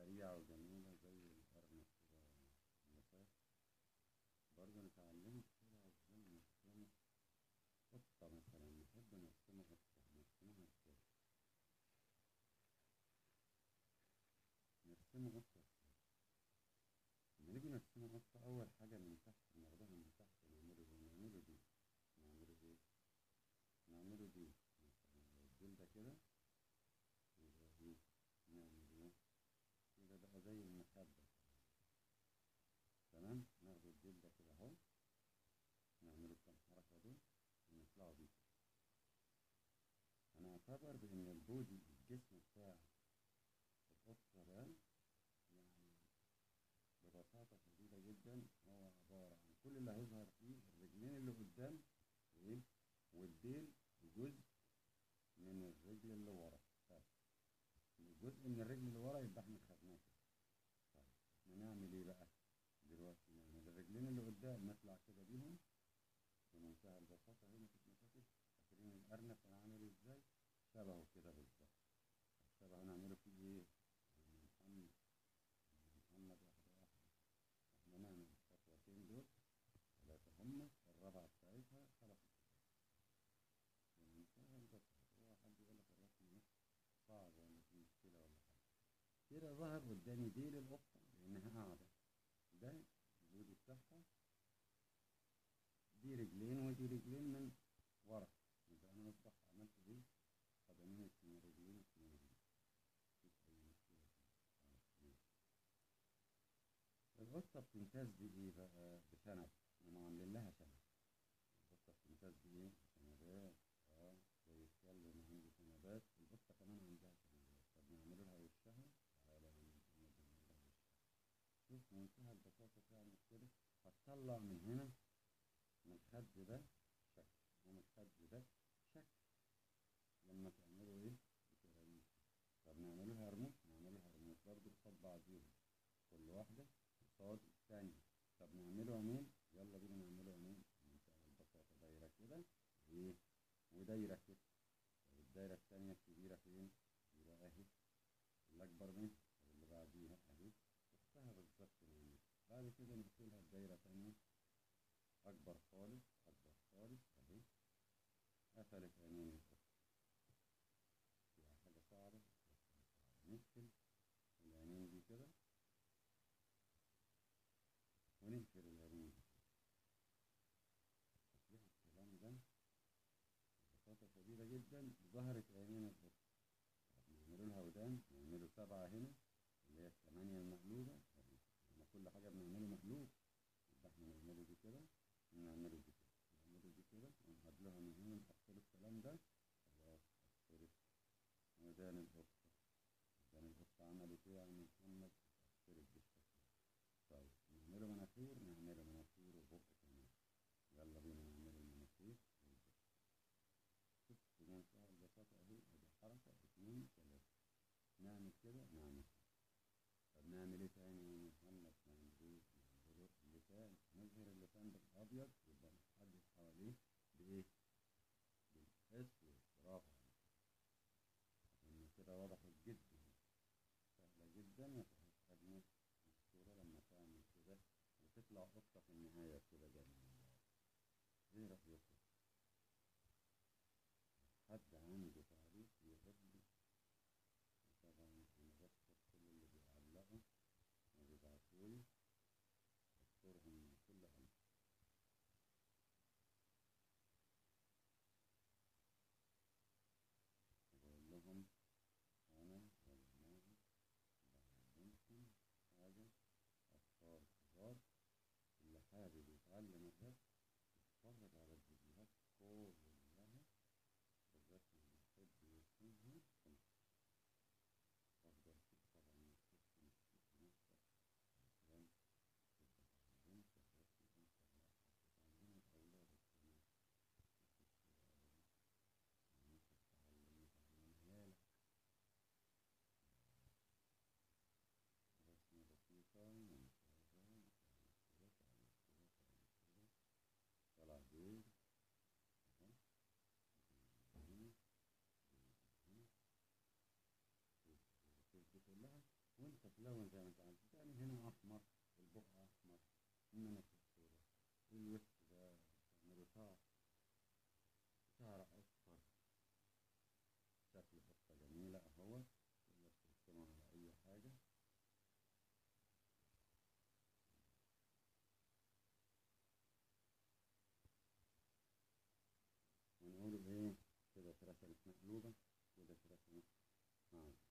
سريعة وجميلة زي الأرنب كده اللي فات برضه أنا اتعلمت كده ازاي نرسمه قطة مثلا نحب نرسمه قطة نرسمها ازاي نرسمه قطة ازاي لما نيجي نرسمه قطة أول حاجة من تحت ناخدها من تحت نعمله ايه نعمله دي نعمله ايه نعمله دي مثلا لو الجلدة كده يبقى دي نعمل ايه كده بقى زي المخدة تمام ناخد الجلدة كده اهو نعمله كام حركة دول ونطلعوا بيه هنعتبر بإن البودي الجسم بتاع القطة ده يعني ببساطة شديدة جدا هو عبارة عن كل اللي هيظهر فيه الرجلين اللي قدام وإيه والديل وجزء من الرجل اللي ورا بس جزء من الرجل اللي ورا يبقى احنا خدناه كده طيب احنا نعمل ايه بقى دلوقتي نعمل الرجلين اللي قدام نطلع كده بيهم بمنتهى البساطة هنا في المسافة فاكرين الأرنب كان عامل ازاي شبهه كده بالظبط شبهه نعمله فيه ايه محمد محمد واحدة واحدة احنا نعمل الخطوتين دول ثلاثة هم الرابعة بتاعتها خلصت بمنتهى البساطة هو حد يقول لك الرسم ايه صعب ولا في مشكلة ولا حاجة كده ظهر قدامي ديل القطة لأنها قاعدة ده البودي بتاعها دي رجلين ودي رجلين من ورا يبقى أنا أصبح عملت دي قدمين اتنين رجلين اتنين رجلين مفيش أي مشكلة فيها القطة بتمتاز بإيه بقى؟ بشنب هم عاملين لها شنب القطة بتمتاز بإيه؟ شنبات اه زي الكلب عنده شنبات القطة كمان عندها شنبات طب نعمل لها وشها تعالى نعمل لها وشها شوف منتهى البساطة تعمل كده هتطلع من هنا من الخد ده شكل ومن الخد ده شكل لما تعملوا ايه بتعملوا طب نعمل لها رموش نعمل لها رموش برضه قصاد بعضيهم كل واحدة قصاد الثانية طب نعمله عينين يلا بينا نعمله عينين بمنتهى البساطة دايرة كده ايه ودايرة كده طب الدايرة الثانية الكبيرة فين؟ يبقى اهي الأكبر منها طب اللي بعديها اهي اختها بالظبط نعمل بعد كده نقفلها بدايرة تانية أكبر خالص أكبر خالص أهي قفلت عينين القطة فيها حاجة صعبة نقفل العينين دي كده ونقفل العينين دي تصليح الكلام ده ببساطة شديدة جدا ظهرت عينين القطة طب نعملوا لها ودان نعملوا سبعة هنا اللي هي الثمانية المقلوبة أهي لما كل حاجة بنعمله مقلوب يبقى احنا نعمله دي كده ونعمله دي كده نعمله دي كده ونهد لها من هنا نقفل الكلام ده خلاص قفلت ودان القطة ودان القطة عملت ايه يا عم محمد قفلت بالشكل طيب نعمله مناخير نعمله مناخير وبق كمان يلا بينا نعمله المناخير والبق شوف بمنتهى البساطة اهي ادي حركة اتنين تلاتة نعمل كده نعمل كده طب نعمل ايه تاني يا محمد نعمل ايه نعمله اللسان نظهر اللسان بالابيض يبقى نحدد حواليه بايه بالاسود برافو عليك عشان كده وضحت جدا سهلة جدا وتحس أجمل الصورة لما تعمل كده وتطلع قطة في النهاية كده جميلة ايه رأيكم؟ حد عنده تعريف يقول لي طبعا انا بشكر كل اللي بيعلقوا وبيبعتولي بشكرهم من كل قلب بقول لهم انا والله بعلمكم حاجة أطفال كبار اللي حابب يتعلم الرسم يتفرج على الفيديوهات كلها الرسم اللي يحب يرسمها أفضل شيء طبعا الطفل مش في نفسك عشان تبقى تعلمت الرسم أنت لا هتتعلمه لأولادك كمان مفيش كده أبدا ممكن تتعلم تعلم عيالك رسمة بسيطة ممتازة تعمل كده تعمل كده تعمل كده طلع بيض أهو وانت تلون زي ما انت عايز يعني هنا احمر البق احمر المناخير سودا الوش ده تعمله شعر شعر اصفر شكل قطة جميلة اهو تقدر ترسمه على اي حاجة ونقول ايه كده اترسمت مقلوبة كده اترسمت مع